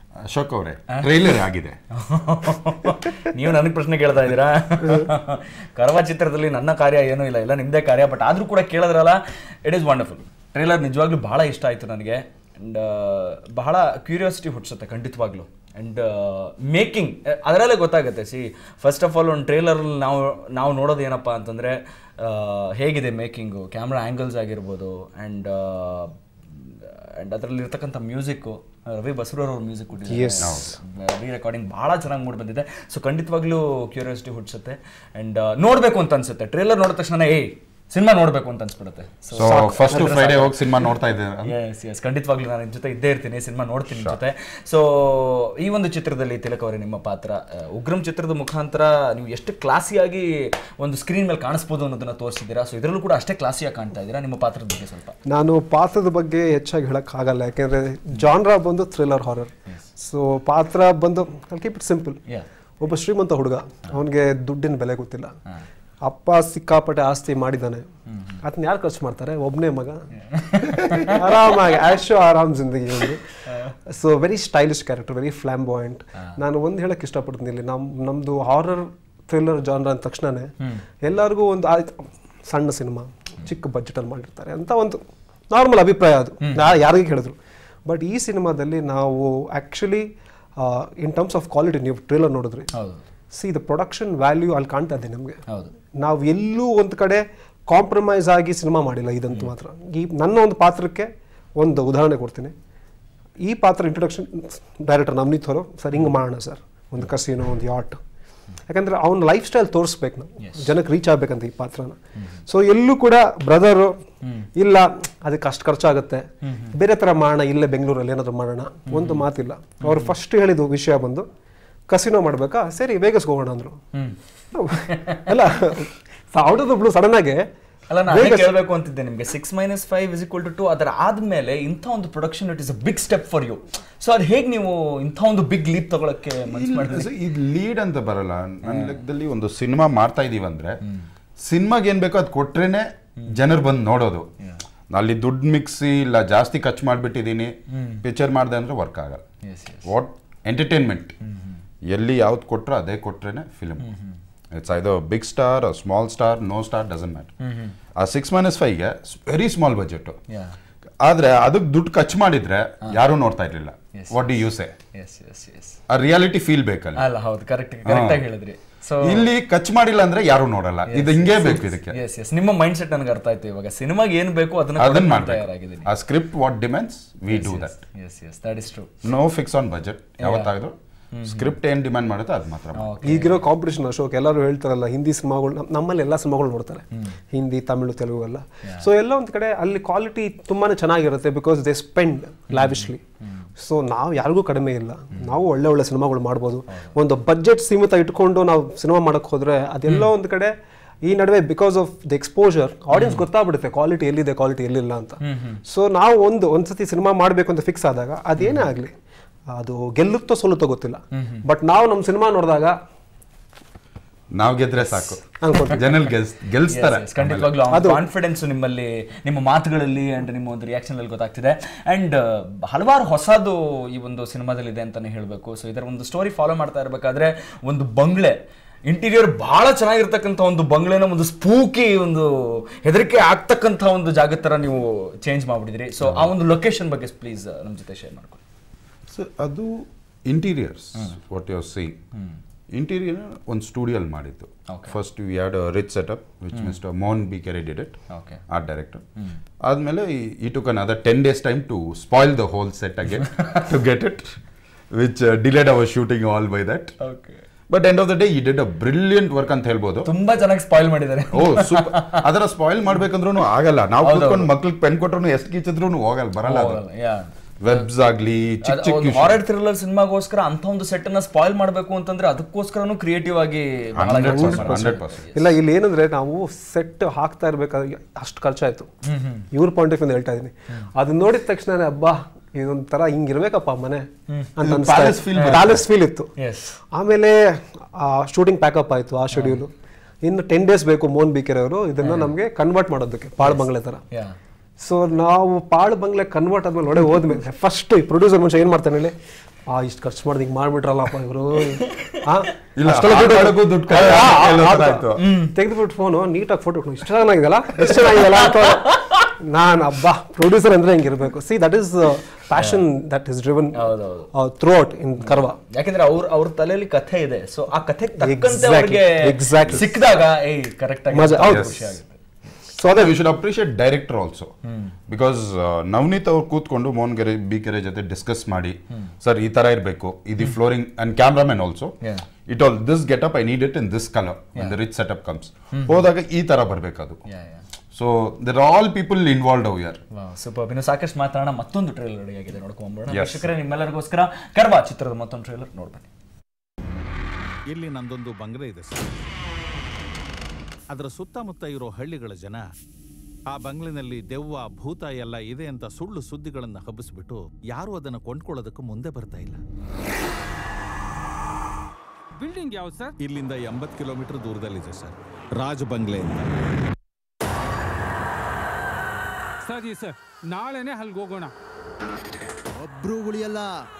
ಅಶೋಕ್ ಅವರೇ ಟ್ರೈಲರ್ ಆಗಿದೆ ನೀವು ನನಗೆ ಪ್ರಶ್ನೆ ಕೇಳ್ತಾ ಇದ್ದೀರಾ ಕರವ ಚಿತ್ರದಲ್ಲಿ ನನ್ನ ಕಾರ್ಯ ಏನೂ ಇಲ್ಲ ಇಲ್ಲ ನಿಮ್ಮದೇ ಕಾರ್ಯ ಬಟ್ ಆದರೂ ಕೂಡ ಕೇಳಿದ್ರಲ್ಲ ಇಟ್ ಈಸ್ ವಂಡರ್ಫುಲ್ ಟ್ರೈಲರ್ ನಿಜವಾಗ್ಲೂ ಬಹಳ ಇಷ್ಟ ಆಯಿತು ನನಗೆ ಆ್ಯಂಡ್ ಬಹಳ ಕ್ಯೂರಿಯಾಸಿಟಿ ಹುಟ್ಟಿಸುತ್ತೆ ಖಂಡಿತವಾಗ್ಲೂ ಆ್ಯಂಡ್ ಮೇಕಿಂಗ್ ಅದರಲ್ಲೇ ಗೊತ್ತಾಗುತ್ತೆ ಸಿ ಫಸ್ಟ್ ಆಫ್ ಆಲ್ ಒಂದು ಟ್ರೇಲರಲ್ಲಿ ನಾವು ನಾವು ನೋಡೋದು ಏನಪ್ಪ ಅಂತಂದರೆ ಹೇಗಿದೆ ಮೇಕಿಂಗು ಕ್ಯಾಮ್ರಾ ಆ್ಯಂಗಲ್ಸ್ ಆಗಿರ್ಬೋದು ಆ್ಯಂಡ್ ಆ್ಯಂಡ್ ಅದರಲ್ಲಿ ಇರ್ತಕ್ಕಂಥ ಮ್ಯೂಸಿಕ್ಕು ರವಿ ಬಸರೂರ್ ಅವ್ರ ಮ್ಯೂಸಿಕ್ ಕೊಟ್ಟಿದ್ದಾರೆ ರೀ ರೆಕಾರ್ಡಿಂಗ್ ಭಾಳ ಚೆನ್ನಾಗಿ ಮೂಡಿ ಬಂದಿದೆ ಸೊ ಖಂಡಿತವಾಗ್ಲೂ ಕ್ಯೂರಿಯಾಸಿಟಿ ಹುಟ್ಟಿಸುತ್ತೆ ಆ್ಯಂಡ್ ನೋಡಬೇಕು ಅಂತ ಅನ್ಸುತ್ತೆ ಟ್ರೇಲರ್ ನೋಡಿದ ತಕ್ಷಣ ಏಯ್ ಸಿನಿಮಾ ನೋಡಬೇಕು ಅಂತ ಅನ್ಸ್ಬಿಡುತ್ತೆ ಸೊ ಸೊ ಫಸ್ಟ್ ಫ್ರೈಡೆ ಹೋಗಿ ಸಿನಿಮಾ ನೋಡ್ತಾ ಇದ್ದೇವೆ ಎಸ್ ಎಸ್ ಖಂಡಿತವಾಗ್ಲೂ ನಾನು ನಿಮ್ಮ ಜೊತೆ ಇದ್ದೇ ಇರ್ತೀನಿ ಸಿನಿಮಾ ನೋಡ್ತೀನಿ ನಿಮ್ಮ ಜೊತೆ ಸೊ ಈ ಒಂದು ಚಿತ್ರದಲ್ಲಿ ತಿಲಕ್ ಅವರೇ ನಿಮ್ಮ ಪಾತ್ರ ಆ, ಉಗ್ರಂ ಚಿತ್ರದ ಮುಖಾಂತರ ನೀವು ಎಷ್ಟು ಕ್ಲಾಸಿಯಾಗಿ ಒಂದು ಸ್ಕ್ರೀನ್ ಮೇಲೆ ಕಾಣಿಸ್ಬೋದು ಅನ್ನೋದನ್ನ ತೋರಿಸಿದ್ದೀರಾ ಸೊ ಇದರಲ್ಲೂ ಕೂಡ ಅಷ್ಟೇ ಕ್ಲಾಸಿಯಾಗಿ ಕಾಣ್ತಾ ಇದ್ದೀರಾ ನಿಮ್ಮ ಪಾತ್ರದ ಬಗ್ಗೆ ಸ್ವಲ್ಪ ನಾನು ಪಾತ್ರದ ಬಗ್ಗೆ ಹೆಚ್ಚಾಗಿ ಹೇಳೋಕ್ಕಾಗಲ್ಲ ಯಾಕೆಂದರೆ ಜಾನ್ರಾ ಬಂದು ಥ್ರಿಲ್ಲರ್ ಹಾರರ್ ಸೊ ಪಾತ್ರ ಬಂದು ಕೀಪ್ ಇಟ್ ಸಿಂಪಲ್ ಯಾ ಒಬ್ಬ ಶ್ರೀಮಂತ ಹುಡುಗ ಅವನಿಗೆ ದುಡ್ಡಿನ ಬೆಲೆ ಗೊತ್ತಿಲ್ಲ ಅಪ್ಪ ಸಿಕ್ಕಾಪಟ್ಟೆ ಆಸ್ತಿ ಮಾಡಿದ್ದಾನೆ ಅದನ್ನ ಯಾರು ಖರ್ಚು ಮಾಡ್ತಾರೆ ಒಬ್ಬನೇ ಮಗ ಆರಾಮಾಗಿ ಆಶು ಆರಾಮ್ ಜಿಂದಗಿ ಒಂದು so very stylish character very flamboyant ನಾನು ಒಂದು ಹೇಳಕ್ಕೆ ಇಷ್ಟಪಡ್ತೀನಿ ಇಲ್ಲಿ ನಮ್ ನಮ್ದು ಹಾರರ್ ಥ್ರಿಲ್ಲರ್ ಜಾನ್ರ ಅಂದ ತಕ್ಷಣನೇ ಎಲ್ಲರಿಗೂ ಒಂದು ಆಯ್ತು ಸಣ್ಣ ಸಿನಿಮಾ ಚಿಕ್ಕ ಬಜೆಟಲ್ಲಿ ಮಾಡಿರ್ತಾರೆ ಅಂತ ಒಂದು ನಾರ್ಮಲ್ ಅಭಿಪ್ರಾಯ ಅದು ನಾ ಯಾರಿಗೆ ಹೇಳಿದ್ರು ಬಟ್ ಈ ಸಿನಿಮಾದಲ್ಲಿ ನಾವು actually in terms of quality ನೀವು ಟ್ರೇಲರ್ ನೋಡಿದ್ರಿ ಹೌದು ಸಿ ದ ಪ್ರೊಡಕ್ಷನ್ ವ್ಯಾಲ್ಯೂ ಅಲ್ಲಿ ಕಾಣ್ತಾ ಇದೆ ನಮಗೆ ಹೌದು ನಾವು ಎಲ್ಲೂ ಒಂದು ಕಡೆ ಕಾಂಪ್ರಮೈಸ್ ಆಗಿ ಸಿನಿಮಾ ಮಾಡಿಲ್ಲ ಇದಂತೂ ಮಾತ್ರ ಈ ನನ್ನ ಒಂದು ಪಾತ್ರಕ್ಕೆ ಒಂದು ಉದಾಹರಣೆ ಕೊಡ್ತೀನಿ ಈ ಪಾತ್ರ ಇಂಟ್ರೊಡಕ್ಷನ್ ಡೈರೆಕ್ಟರ್ ನವನೀತ್ ಅವರು ಸರ್ ಹಿಂಗೆ ಮಾಡೋಣ ಸರ್ ಒಂದು ಕಸಿನೋ ಒಂದು ಯಾಟ್ ಯಾಕಂದ್ರೆ ಅವ್ನ ಲೈಫ್ ಸ್ಟೈಲ್ ತೋರಿಸ್ಬೇಕು ನಾವು ಜನಕ್ಕೆ ರೀಚ್ ಆಗ್ಬೇಕಂತ ಈ ಪಾತ್ರನ ಸೊ ಎಲ್ಲೂ ಕೂಡ ಬ್ರದರು ಇಲ್ಲ ಅದಕ್ಕೆ ಅಷ್ಟು ಖರ್ಚಾಗುತ್ತೆ ಬೇರೆ ಥರ ಮಾಡೋಣ ಇಲ್ಲೇ ಬೆಂಗಳೂರಲ್ಲಿ ಏನಾದರೂ ಮಾಡೋಣ ಒಂದು ಮಾತಿಲ್ಲ ಅವ್ರು ಫಸ್ಟ್ ಹೇಳಿದ ವಿಷಯ ಬಂದು ಕಸಿನೋ ಮಾಡ್ಬೇಕಾ ಸರಿ ವೇಗಸ್ ಹೋಗೋಣ ಅಂದ್ರು ಅಲ್ಲ out of the blue sudden ಆಗಿ ಅಲ್ಲ ನಾನು ಕೇಳಬೇಕು ಅಂತಿದ್ದೆ ನಿಮಗೆ six minus five is equal to two ಅದರ ಆದ್ಮೇಲೆ ಇಂಥ ಒಂದು production it is a big step for you so ಅದು ಹೇಗೆ ನೀವು ಇಂಥ ಒಂದು ಬಿಗ್ ಲೀಪ್ ತಗೊಳಕ್ಕೆ ಮನ್ಸು ಮಾಡಿದ್ರಿ ಇದು ಲೀಡ್ ಅಂತ ಬರಲ್ಲ ನನ್ನ ಲೆಕ್ಕದಲ್ಲಿ ಒಂದು ಸಿನಿಮಾ ಮಾಡ್ತಾ ಇದೀವಿ ಅಂದ್ರೆ ಸಿನಿಮಾಗೆ ಏನ್ ಬೇಕೋ ಅದು ಕೊಟ್ರೇನೆ ಜನರು ಬಂದು ನೋಡೋದು ಅಲ್ಲಿ ದುಡ್ಡು ಮಿಕ್ಸಿ ಇಲ್ಲ ಜಾಸ್ತಿ ಖರ್ಚು ಮಾಡಿಬಿಟ್ಟಿದ್ದೀನಿ ಪಿಕ್ಚರ್ ಮಾಡಿದೆ ಅಂದ್ರೆ ವರ್ಕ್ ಆಗಲ್ಲ ಎಸ್ ವಾಟ್ ಎಂಟರ್ಟೈನ್ಮೆಂಟ್ ಎಲ್ಲಿ ಯಾವ್ದು ಕೊಟ್ರೋ ಅದೇ ಕೊಟ್ರೇನೆ ಫಿಲ್ಮ್ ಇಟ್ಸ್ ಐದೋ big star small star no star doesn't matter ಆ ಸಿಕ್ಸ್ ಮೈನಸ್ ಫೈವ್ಗೆ ವೆರಿ ಸ್ಮಾಲ್ ಬಜೆಟ್ ಯಾ ಆದ್ರೆ ಅದಕ್ಕೆ ದುಡ್ಡು ಖರ್ಚು ಮಾಡಿದ್ರೆ ಯಾರೂ ನೋಡ್ತಾ ಇರ್ಲಿಲ್ಲ what do you say yes yes yes ಆ ರಿಯಾಲಿಟಿ ಫೀಲ್ ಬೇಕಲ್ಲ ಅಲ್ಲ ಹೌದು ಕರೆಕ್ಟ್ ಕರೆಕ್ಟ್ ಆಗಿ ಹೇಳಿದ್ರಿ ಸೊ ಇಲ್ಲಿ ಖರ್ಚು ಮಾಡಿಲ್ಲ ಅಂದ್ರೆ ಯಾರು ನೋಡಲ್ಲ ಇದು ಹಿಂಗೇ ಬೇಕು ಇದಕ್ಕೆ ಎಸ್ ಎಸ್ ನಿಮ್ಮ ಮೈಂಡ್ ಸೆಟ್ ನನಗೆ ಅರ್ಥ ಆಯ್ತು ಇವಾಗ ಸಿನಿಮಾಗೆ ಏನು ಬೇಕು ಅದನ್ನ ಅದನ್ನ ಕೊಡಕ್ಕೆ ಮಾಡ್ಬೇಕು ತಯಾರಾಗಿದ್ದೀನಿ ಆ script what demands we do that yes yes that is true no fix on budget ಯಾವತ್ತಾದ್ರು ಸ್ಕ್ರಿಪ್ಟ್ ಏನ್ ಡಿಮ್ಯಾಂಡ್ ಮಾಡುತ್ತೋ ಅದು ಮಾತ್ರ ಮಾಡ್ಬೇಕು. ಈಗಿರೋ ಕಾಂಪಿಟೇಷನ್ ಅಶೋಕ್ ಎಲ್ಲರೂ ಹೇಳ್ತಾರಲ್ಲ ಹಿಂದಿ ಸಿನಿಮಾಗಳು ನಮ್- ನಮ್ಮಲ್ಲಿ ಎಲ್ಲ ಸಿನಿಮಾಗಳು ನೋಡ್ತಾರೆ ಹಿಂದಿ ತಮಿಳು ತೆಲುಗು ಎಲ್ಲ ಸೊ ಎಲ್ಲ ಒಂದು ಕಡೆ ಅಲ್ಲಿ ಕ್ವಾಲಿಟಿ ತುಂಬಾನೇ ಚೆನ್ನಾಗಿರುತ್ತೆ because they spend lavishly so ನಾವು ಯಾರಿಗೂ ಕಡಿಮೆ ಇಲ್ಲ ನಾವು ಒಳ್ಳೆ ಒಳ್ಳೆ ಸಿನಿಮಾಗಳು ಮಾಡ್ಬೋದು ಒಂದು ಬಜೆಟ್ ಸೀಮಿತ ಇಟ್ಕೊಂಡು ನಾವು ಸಿನಿಮಾ ಮಾಡಕ್ ಹೋದ್ರೆ ಅದೆಲ್ಲೋ ಒಂದು ಕಡೆ ಈ ನಡುವೆ because of the exposure audience ಗೊತ್ತಾಗ್ಬಿಡುತ್ತೆ ಕ್ವಾಲಿಟಿ ಎಲ್ಲಿದೆ ಕ್ವಾಲಿಟಿ ಎಲ್ಲಿಲ್ಲ ಅಂತ ಸೊ ನಾವು ಒಂದು ಒಂದ್ಸತಿ ಸಿನಿಮಾ ಮಾಡಬೇಕು ಅಂತ ಫಿಕ್ಸ್ ಆದಾಗ ಅದೇನೇ ಆಗಲಿ ಅದು ಗೆಲ್ಲುತ್ತೋ ಸೋಲುತ್ತೋ ಗೊತ್ತಿಲ್ಲ ಬಟ್ ನಾವು ನಮ್ಮ ಸಿನಿಮಾ ನೋಡಿದಾಗ ನಾವ್ ಗೆದ್ರೆ ಸಾಕು ಅನ್ಕೊಂತೀವಿ ಜನಲ್ ಗೆಲ್ಸ್ ಗೆಲ್ಸ್ತಾರೆ ಖಂಡಿತವಾಗ್ಲೂ ಕಾನ್ಫಿಡೆನ್ಸ್ ನಿಮ್ಮಲ್ಲಿ ನಿಮ್ಮ ಮಾತುಗಳಲ್ಲಿ ಅಂಡ್ ನಿಮ್ಮ ಒಂದು ರಿಯಾಕ್ಷನ್ ಅಲ್ಲಿ ಗೊತ್ತಾಗ್ತಿದೆ ಅಂಡ್ ಹಲವಾರು ಹೊಸದು ಈ ಒಂದು ಸಿನಿಮಾದಲ್ಲಿ ಇದೆ ಅಂತಾನೆ ಹೇಳಬೇಕು ಸೊ ಇದರ ಒಂದು ಸ್ಟೋರಿ ಫಾಲೋ ಮಾಡ್ತಾ ಇರಬೇಕಾದ್ರೆ ಒಂದು ಬಂಗ್ಲೆ ಇಂಟೀರಿಯರ್ ಬಹಳ ಚೆನ್ನಾಗಿರ್ತಕ್ಕಂಥ ಒಂದು ಬಂಗ್ಲೆನ ಒಂದು ಸ್ಪೂಕಿ ಒಂದು ಹೆದರಿಕೆ ಆಗ್ತಕ್ಕಂಥ ಒಂದು ಜಾಗದ ತರ ನೀವು ಚೇಂಜ್ ಮಾಡ್ಬಿಟ್ಟಿದ್ರಿ ಸೊ ಆ ಒಂದು ಲೊಕೇಶನ್ ಬಗ್ಗೆ ಪ್ಲೀಸ್ ನಮ್ಮ ಜೊತೆ ಶೇರ್ ಮಾಡ್ಕೊಳ್ಳಿ ಸೊ ಅದು interiors what you see interior ಒಂದು ಸ್ಟುಡಿಯೋಲ್ಲಿ ಮಾಡಿದ್ದು first we had rich setup which mister Mohan B Kere did it okay art director ಆದ್ಮೇಲೆ he took another ten days time to spoil the whole set again to get it which delayed our shooting all by that okay but end of the day he did a brilliant work ಅಂತ ಹೇಳ್ಬೋದು ತುಂಬಾ ಚೆನ್ನಾಗಿ spoil ಮಾಡಿದ್ದಾರೆ ಓ super ಅದರ spoil ಮಾಡ್ಬೇಕಂದ್ರೂ ಆಗಲ್ಲ ನಾವು ಕೂತ್ಕೊಂಡು ಮಕ್ಳಿಗೆ ಪೆನ್ ಕೊಟ್ರು ಎಷ್ಟು ಕಿಚ್ಚಿದ್ರು ಹೋಗಲ್ಲ ಬರಲ್ಲ ಅದು ಯಾ ವೆಬ್ಸ್ ಆಗ್ಲಿ ಚಿಕ್ಕ ಚಿಕ್ಕ ಹಾರರ್ ಥ್ರಿಲ್ಲರ್ ಸಿನಿಮಾಗೋಸ್ಕರ ಅಂತ ಒಂದು ಸೆಟ್ ಅನ್ನ ಸ್ಪಾಯ್ಲ್ ಮಾಡಬೇಕು ಅಂತಂದ್ರೆ ಅದಕ್ಕೋಸ್ಕರನೂ ಕ್ರಿಯೇಟಿವ್ ಆಗಿ ಬಹಳ ಕೆಲಸ ಮಾಡ್ತಾರೆ. ಹಂಡ್ರೆಡ್ ಪರ್ಸೆಂಟ್ ಇಲ್ಲ ಇಲ್ಲಿ ಏನಂದ್ರೆ ನಾವು ಸೆಟ್ ಹಾಕ್ತಾ ಇರ್ಬೇಕಾದ್ರೆ ಅಷ್ಟು ಖರ್ಚಾಯ್ತು ಇವ್ರ ಪಾಯಿಂಟ್ ಆಫ್ ಹೇಳ್ತಾ ಇದೀನಿ ಅದನ್ನ ನೋಡಿದ ತಕ್ಷಣ ಅಬ್ಬಾ ಇದೊಂಥರ ಹಿಂಗಿರ್ಬೇಕಪ್ಪ ಮನೆ ಅಂತ Palace feel ಪ್ಯಾಲೇಸ್ ಫೀಲ್ ಇತ್ತು ಎಸ್ ಆಮೇಲೆ ಶೂಟಿಂಗ್ ಪ್ಯಾಕಪ್ ಆಯ್ತು ಆ ಶೆಡ್ಯೂಲು ಇನ್ನು ಟೆನ್ ಡೇಸ್ ಬೇಕು ಮೋಹನ್ ಬಿಕೆರೆ ಅವರು ಇದನ್ನ ನಮಗೆ ಕನ್ವರ್ಟ್ ಮಾಡೋದಕ್ಕೆ ಪಾಳ್ ಬಂಗ್ಲೆ ತರ ಯಾ ಸೊ ನಾವು ಪಾಳು ಬಂಗ್ಲೆ ಕನ್ವರ್ಟ್ ಆದ್ಮೇಲೆ ಒಳಗೆ ಹೋದ್ಮೇಲೆ ಫಸ್ಟ್ ಈ ಪ್ರೊಡ್ಯೂಸರ್ ಮುಂಚೆ ಏನು ಮಾಡ್ತಾನೆ ಹೇಳಿ ಆ ಇಷ್ಟು ಖರ್ಚು ಮಾಡ್ದು ಹಿಂಗೆ ಮಾಡ್ಬಿಟ್ರಲ್ಲಪ್ಪ ಇವರು ಇಲ್ಲ, ಆಟ ಆಡೋಕ್ಕೂ ದುಡ್ಡು ಖರ್ಚು ಎಲ್ಲೋ ಥರ ಆಯ್ತು. ತೆಗೆದ್ಬಿಟ್ಟು ಫೋನು ನೀಟಾಗಿ ಫೋಟೋ ಇಷ್ಟು ಚೆನ್ನಾಗಿದೆಯಲ್ಲ ಎಷ್ಟು ಚೆನ್ನಾಗಿದೆಯಲ್ಲ ಅಂತ ನಾನು ಅಬ್ಬಾ ಪ್ರೊಡ್ಯೂಸರ್ ಅಂದ್ರೆ ಹೆಂಗಿರ್ಬೇಕು see that is passion that is driven ಹೌದೌದು ಥ್ರೂ ಔಟ್ ಇನ್ ಕರ್ವ ಯಾಕಂದ್ರೆ ಅವ್ರ ಅವ್ರ ತಲೆಯಲ್ಲಿ ಕಥೆ ಇದೆ ಸೊ ಆ ಕಥೆ ತಕ್ಕಂತೆ Exactly, ಅವ್ರಿಗೆ exactly. ಸಿಕ್ಕಿದಾಗ ಏಯ್ ಕರೆಕ್ಟ್ ಆಗಿ ಮಜಾ, ಹೌದು. ಖುಷಿ ಆಗುತ್ತೆ ಸೊ ಅದೇ we should appreciate director also because Navneet ಅವ್ರು ಕೂತ್ಕೊಂಡು ಮೋಹನ್ ಗೆರೆ ಬಿ ಕೆರೆ ಜೊತೆ ಡಿಸ್ಕಸ್ ಮಾಡಿ ಸರ್ ಈ ತರ ಇರಬೇಕು ಇದು flooring and cameraman also Yeah. It all this get up I need it in this colour the rich setup comes ಹೋದಾಗ ಈ ತರ ಬರ್ಬೇಕದು Yeah, yeah. So their all people involve ಅವ್ ಯರ್ ಸೂಪರ್ ಇನ್ನು ಸಾಕಷ್ಟು ಮಾತಾಡೋಣ ಮತ್ತೊಂದು ಟ್ರೇಲರ್ ರೆಡಿ ಆಗಿದೆ ನೋಡ್ಕೊಂಬೋಣ Yes. ವೀಕ್ಷಕರೇ ನಿಮ್ಮೆಲ್ಲರಿಗೋಸ್ಕರ ಕರ್ವಾ ಚಿತ್ರದ ಮತ್ತೊಂದು ಟ್ರೇಲರ್ ನೋಡ್ಬನ್ನಿ ಇಲ್ಲಿ ನಂದೊಂದು ಬಂಗಲೆ ಇದೆ ಸರ್ ಅದರ ಸುತ್ತಮುತ್ತ ಇರೋ ಹಳ್ಳಿಗಳ ಜನ ಆ ಬಂಗ್ಲೆನಲ್ಲಿ ದೆವ್ವ ಭೂತ ಎಲ್ಲ ಇದೆ ಅಂತ ಸುಳ್ಳು ಸುದ್ದಿಗಳನ್ನು ಹಬ್ಬಿಸ್ಬಿಟ್ಟು ಯಾರು ಅದನ್ನು ಕೊಂಡ್ಕೊಳ್ಳೋದಕ್ಕೂ ಮುಂದೆ ಬರ್ತಾ ಇಲ್ಲ ಬಿಲ್ಡಿಂಗ್ ಯಾವ್ದು ಸರ್ ಇಲ್ಲಿಂದ ಎಂಬತ್ತು ಕಿಲೋಮೀಟರ್ ದೂರದಲ್ಲಿದೆ ಸರ್ ರಾಜ್ ಬಂಗ್ಲೆ ಅಂತ ಸರಿ ಸರ್ ನಾಳೆನೆ ಅಲ್ಲಿಗೆ ಹೋಗೋಣ ಒಬ್ರು ಉಳಿಯಲ್ಲ